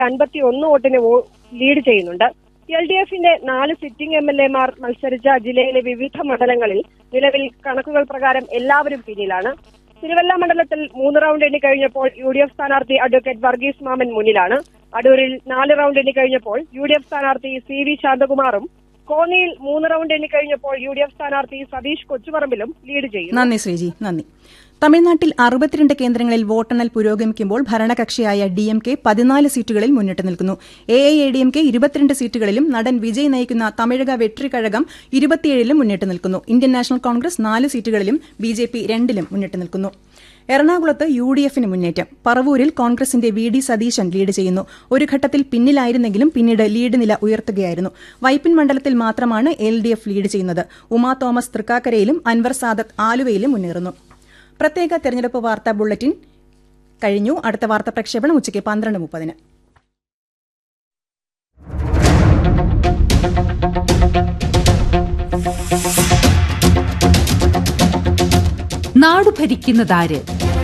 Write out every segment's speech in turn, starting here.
അൻപത്തി ഒന്ന് വോട്ടിന് വോ- ലീഡ് ചെയ്യുന്നുണ്ട് എൽ ഡി എഫിന്റെ നാല് സിറ്റിംഗ് എം എൽ എമാർ മത്സരിച്ച ജില്ലയിലെ വിവിധ മണ്ഡലങ്ങളിൽ നിലവിൽ കണക്കുകൾ പ്രകാരം എല്ലാവരും പിന്നിലാണ് തിരുവല്ല മണ്ഡലത്തിൽ മൂന്ന് റൗണ്ട് എണ്ണി കഴിഞ്ഞപ്പോൾ യു ഡി എഫ് സ്ഥാനാർത്ഥി അഡ്വക്കേറ്റ് വർഗീസ് മാമൻ മുന്നിലാണ് അടൂരിൽ നാല് റൗണ്ട് എണ്ണി കഴിഞ്ഞപ്പോൾ യു ഡി എഫ് സ്ഥാനാർത്ഥി സി വി ശാന്തകുമാറും കോന്നിയിൽ മൂന്ന് റൗണ്ട് എണ്ണി കഴിഞ്ഞപ്പോൾ യു ഡി എഫ് സ്ഥാനാർത്ഥി സതീഷ് കൊച്ചുപറമ്പിലും ലീഡ് ചെയ്യുന്നു നന്ദി ശ്രീജി നന്ദി തമിഴ്നാട്ടിൽ അറുപത്തിരണ്ട് കേന്ദ്രങ്ങളിൽ വോട്ടെണ്ണൽ പുരോഗമിക്കുമ്പോൾ ഭരണകക്ഷിയായ ഡി എം കെ പതിനാല് സീറ്റുകളിൽ മുന്നിട്ട് നിൽക്കുന്നു A I A D M K ഇരുപത്തിരണ്ട് സീറ്റുകളിലും നടൻ വിജയ് നയിക്കുന്ന തമിഴക വെട്രിക്കഴകം ഇരുപത്തിയേഴിലും മുന്നിട്ട് നിൽക്കുന്നു ഇന്ത്യൻ നാഷണൽ കോൺഗ്രസ് നാല് സീറ്റുകളിലും ബി ജെ പി രണ്ടിലും മുന്നിട്ട് നിൽക്കുന്നു എറണാകുളത്ത് യു ഡി എഫിന് മുന്നേറ്റം പറവൂരിൽ കോൺഗ്രസിന്റെ വി ഡി സതീശൻ ലീഡ് ചെയ്യുന്നു ഒരു ഘട്ടത്തിൽ പിന്നിലായിരുന്നെങ്കിലും പിന്നീട് ലീഡ് നില ഉയർത്തുകയായിരുന്നു വൈപ്പിൻ മണ്ഡലത്തിൽ മാത്രമാണ് എൽ ഡി എഫ് ലീഡ് ചെയ്യുന്നത് ഉമാ തോമസ് തൃക്കാക്കരയിലും അൻവർ സാദത്ത് ആലുവയിലും മുന്നേറുന്നു പ്രത്യേക തെരഞ്ഞെടുപ്പ് വാർത്താ ബുള്ളറ്റിൻ കഴിഞ്ഞു അടുത്ത വാർത്താ പ്രക്ഷേപണം ഉച്ചയ്ക്ക് പന്ത്രണ്ട് മുപ്പതിന് നാട് ഭരിക്കുന്നതാര്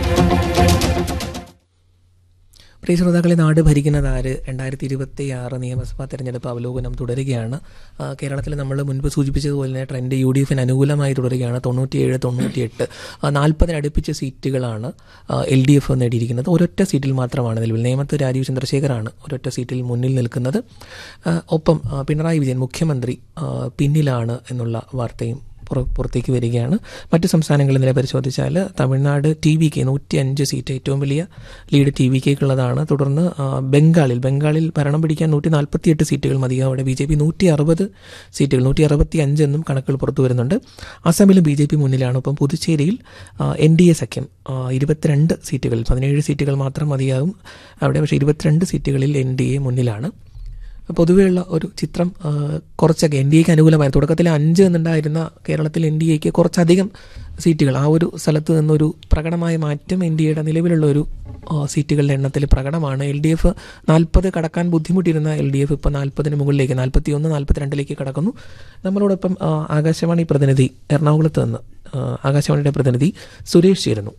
പ്രിയ ശ്രോതാക്കളെ നാട് ഭരിക്കുന്നത് ആര് രണ്ടായിരത്തി ഇരുപത്തി ആറ് നിയമസഭാ തെരഞ്ഞെടുപ്പ് അവലോകനം തുടരുകയാണ് ആ, കേരളത്തിൽ നമ്മൾ മുൻപ് സൂചിപ്പിച്ചതുപോലെ തന്നെ ട്രെൻഡ് യു ഡി എഫിന് അനുകൂലമായി തുടരുകയാണ് തൊണ്ണൂറ്റിയേഴ് തൊണ്ണൂറ്റിയെട്ട് നാൽപ്പതിന് അടുപ്പിച്ച സീറ്റുകളാണ് എൽ ഡി എഫ് നേടിയിരിക്കുന്നത് ഒരൊറ്റ സീറ്റിൽ മാത്രമാണ് നിലവിൽ നേമത്ത് രാജീവ് ചന്ദ്രശേഖറാണ് ഒരൊറ്റ സീറ്റിൽ മുന്നിൽ നിൽക്കുന്നത് ആ, ഒപ്പം ആ, പിണറായി വിജയൻ മുഖ്യമന്ത്രി ആ, പിന്നിലാണ് എന്നുള്ള വാർത്തയും പുറ- പുറത്തേക്ക് വരികയാണ് മറ്റ് സംസ്ഥാനങ്ങളിൽ നില പരിശോധിച്ചാൽ തമിഴ്നാട് ടി വി കെ നൂറ്റി അഞ്ച് സീറ്റ് ഏറ്റവും വലിയ ലീഡ് ടി വി കെക്കുള്ളതാണ് തുടർന്ന് ആ, ബംഗാളിൽ ബംഗാളിൽ ഭരണം പിടിക്കാൻ നൂറ്റി നാൽപ്പത്തിയെട്ട് സീറ്റുകൾ മതി അവിടെ ബി ജെ പി നൂറ്റി അറുപത് സീറ്റുകൾ നൂറ്റി അറുപത്തി അഞ്ച് എന്നും കണക്കുകൾ പുറത്തു വരുന്നുണ്ട് അസമിലും ബി ജെ പി മുന്നിലാണ് ഒപ്പം പുതുച്ചേരിയിൽ എൻ ഡി എ സഖ്യം ആ, ഇരുപത്തിരണ്ട് സീറ്റുകളിൽ പതിനേഴ് സീറ്റുകൾ മാത്രം മതിയാകും അവിടെ പക്ഷേ ഇരുപത്തിരണ്ട് സീറ്റുകളിൽ എൻ ഡി എ മുന്നിലാണ് പൊതുവെയുള്ള ഒരു ചിത്രം ആ, കുറച്ചൊക്കെ എൻ ഡി എക്ക് അനുകൂലമായി തുടക്കത്തിൽ അഞ്ച് എന്നുണ്ടായിരുന്ന കേരളത്തിൽ എൻ ഡി എക്ക് കുറച്ചധികം സീറ്റുകൾ ആ ഒരു സ്ഥലത്ത് നിന്നൊരു പ്രകടമായ മാറ്റം എൻ ഡി എയുടെ നിലവിലുള്ള ഒരു ആ, സീറ്റുകളുടെ എണ്ണത്തിൽ പ്രകടമാണ് എൽ ഡി എഫ് നാൽപ്പത് കടക്കാൻ ബുദ്ധിമുട്ടിരുന്ന എൽ ഡി എഫ് ഇപ്പോൾ നാൽപ്പതിന് മുകളിലേക്ക് നാൽപ്പത്തി ഒന്ന് നാൽപ്പത്തിരണ്ടിലേക്ക് കടക്കുന്നു നമ്മളോടൊപ്പം ആ, ആകാശവാണി പ്രതിനിധി എറണാകുളത്ത് നിന്ന് ആ, ആകാശവാണിയുടെ പ്രതിനിധി സുരേഷ് ചേരുന്നു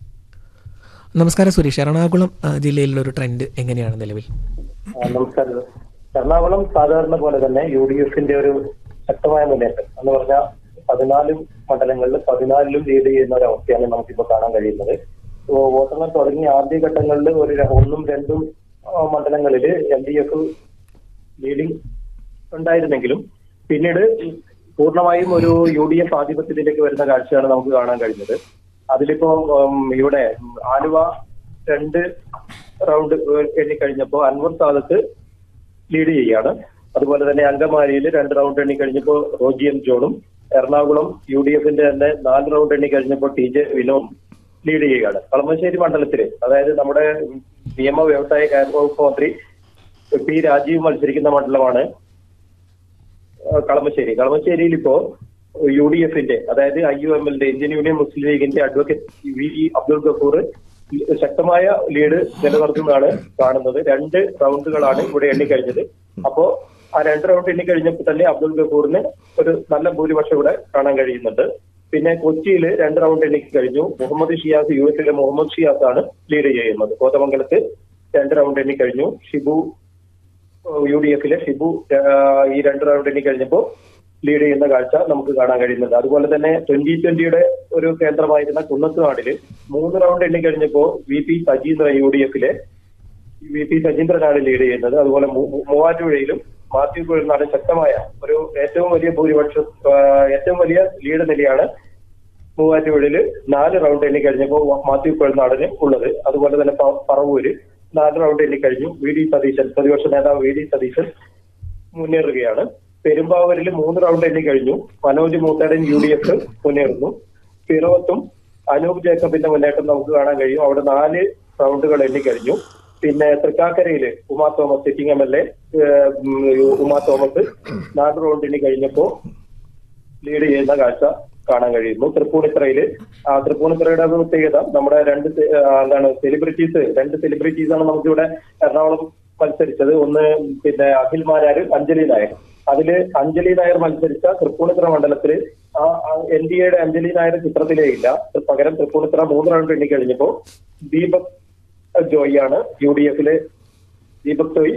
നമസ്കാരം സുരേഷ് എറണാകുളം ആ, ജില്ലയിലുള്ള ഒരു ട്രെൻഡ് എങ്ങനെയാണ് നിലവിൽ ആ, നമസ്കാരം എറണാകുളം സാധാരണ പോലെ തന്നെ യു ഡി എഫിന്റെ ഒരു ശക്തമായ മുന്നേറ്റം എന്ന് പറഞ്ഞാൽ പതിനാല് മണ്ഡലങ്ങളിൽ പതിനാലിലും ലീഡ് ചെയ്യുന്ന ഒരു അവസ്ഥയാണ് നമുക്കിപ്പോൾ കാണാൻ കഴിയുന്നത് ഇപ്പോ വോട്ടെണ്ണൽ തുടങ്ങിയ ആദ്യഘട്ടങ്ങളിൽ ഒരു ര- ഒന്നും രണ്ടും ആ, മണ്ഡലങ്ങളിൽ എൽ ഡി എഫ് ലീഡിംഗ് ഉണ്ടായിരുന്നെങ്കിലും പിന്നീട് പൂർണ്ണമായും ഒരു യു ഡി എഫ് ആധിപത്യത്തിലേക്ക് വരുന്ന കാഴ്ചയാണ് നമുക്ക് കാണാൻ കഴിഞ്ഞത് അതിലിപ്പോ ഉം, ഇവിടെ ആലുവ രണ്ട് റൗണ്ട് എണ്ണിക്കഴിഞ്ഞപ്പോ അൻവർ സാദത്ത് ലീഡ് ചെയ്യാണ് അതുപോലെ തന്നെ അങ്കമാലിയിൽ രണ്ട് റൗണ്ട് എണ്ണി കഴിഞ്ഞപ്പോൾ റോജി എം ജോണും എറണാകുളം യു ഡി എഫിന്റെ തന്നെ നാല് റൗണ്ട് എണ്ണി കഴിഞ്ഞപ്പോൾ ടി ജെ വിനോദും ലീഡ് ചെയ്യുകയാണ് കളമശ്ശേരി മണ്ഡലത്തില് അതായത് നമ്മുടെ നിയമ വ്യവസായ കാര്യ വകുപ്പ് മന്ത്രി പി രാജീവ് മത്സരിക്കുന്ന മണ്ഡലമാണ് ആ, കളമശ്ശേരി കളമശ്ശേരിയിൽ ഇപ്പോ യു ഡി എഫിന്റെ അതായത് ഐ യു എം എല്ലിന്റെ ഇന്ത്യൻ യൂണിയൻ മുസ്ലിം ലീഗിന്റെ advocate V E Abdul Gafoor ശക്തമായ ലീഡ് നിലനിർത്തുന്നതാണ് കാണുന്നത് രണ്ട് റൗണ്ടുകളാണ് ഇവിടെ എണ്ണിക്കഴിഞ്ഞത് അപ്പോ ആ രണ്ട് റൗണ്ട് എണ്ണിക്കഴിഞ്ഞപ്പോൾ തന്നെ അബ്ദുൾ ഗഫൂറിന് ഒരു നല്ല ഭൂരിപക്ഷം ഇവിടെ കാണാൻ കഴിയുന്നുണ്ട് പിന്നെ കൊച്ചിയിൽ രണ്ട് റൗണ്ട് എണ്ണിക്ക് കഴിഞ്ഞു മുഹമ്മദ് ഷിയാസ് യു എസിലെ മുഹമ്മദ് ഷിയാസ് ആണ് ലീഡ് ചെയ്യുന്നത് കോതമംഗലത്ത് രണ്ട് റൗണ്ട് എണ്ണി കഴിഞ്ഞു ഷിബു യു ഡി എഫിലെ ഷിബു ആ, ഈ രണ്ട് റൗണ്ട് എണ്ണി കഴിഞ്ഞപ്പോൾ ലീഡ് ചെയ്യുന്ന കാഴ്ച നമുക്ക് കാണാൻ കഴിയുന്നുണ്ട് അതുപോലെ തന്നെ ട്വന്റി ട്വന്റിയുടെ ഒരു കേന്ദ്രമായിരുന്ന കുന്നത്തുനാടില് മൂന്ന് റൗണ്ട് എണ്ണി കഴിഞ്ഞപ്പോ V P Sajeendran U D എഫിലെ വി പി സജീന്ദ്രനാണ് ലീഡ് ചെയ്യുന്നത് അതുപോലെ മൂ- മൂ- മൂവാറ്റുപുഴയിലും മാത്യു കുഴൽനാട് ശക്തമായ ഒരു ഏറ്റവും വലിയ ഭൂരിപക്ഷം ആ, ഏറ്റവും വലിയ ലീഡ് നിലയാണ് മൂവാറ്റുപുഴയില് നാല് റൗണ്ട് എണ്ണി കഴിഞ്ഞപ്പോൾ മാത്യു കുഴൽനാടിന് ഉള്ളത് അതുപോലെ തന്നെ പ- പറവൂര് നാല് റൗണ്ട് എണ്ണി കഴിഞ്ഞു വി ഡി സതീശൻ പ്രതിപക്ഷ നേതാവ് വി ഡി സതീശൻ മുന്നേറുകയാണ് പെരുമ്പാവൂരിൽ മൂന്ന് റൗണ്ട് എണ്ണി കഴിഞ്ഞു Manoj Moothedan U D F മുന്നേറുന്നു പിറവത്തും അനൂപ് ജേക്കബിന്റെ മുന്നേറ്റം നമുക്ക് കാണാൻ കഴിയും അവിടെ നാല് റൗണ്ടുകൾ എണ്ണി കഴിഞ്ഞു പിന്നെ തൃക്കാക്കരയില് Uma Thomas sitting M L A Uma Thomas നാല് റൗണ്ട് എണ്ണി കഴിഞ്ഞപ്പോ ലീഡ് ചെയ്യുന്ന കാഴ്ച കാണാൻ കഴിയുന്നു തൃപ്പൂണിത്തറയില് ആ തൃപ്പൂണിത്തറയുടെ ഒരു പ്രത്യേകത നമ്മുടെ രണ്ട് സെ- ആ, എന്താണ് സെലിബ്രിറ്റീസ് രണ്ട് സെലിബ്രിറ്റീസ് ആണ് നമുക്കിവിടെ എറണാകുളം മത്സരിച്ചത് ഒന്ന് പിന്നെ അഖിൽ മാരാര് അഞ്ജലി നായർ അതില് അഞ്ജലി നായർ മത്സരിച്ച തൃപ്പൂണിത്തറ മണ്ഡലത്തില് ആ എൻ ഡി എയുടെ അഞ്ജലി നായർ ചിത്രത്തിലേ ഇല്ല പകരം തൃപ്പൂണിത്തറ മൂന്ന് റൗണ്ട് എണ്ണി കഴിഞ്ഞപ്പോ ദീപക് ജോയിയാണ് യു ഡി എഫില് ദീപക് സോയി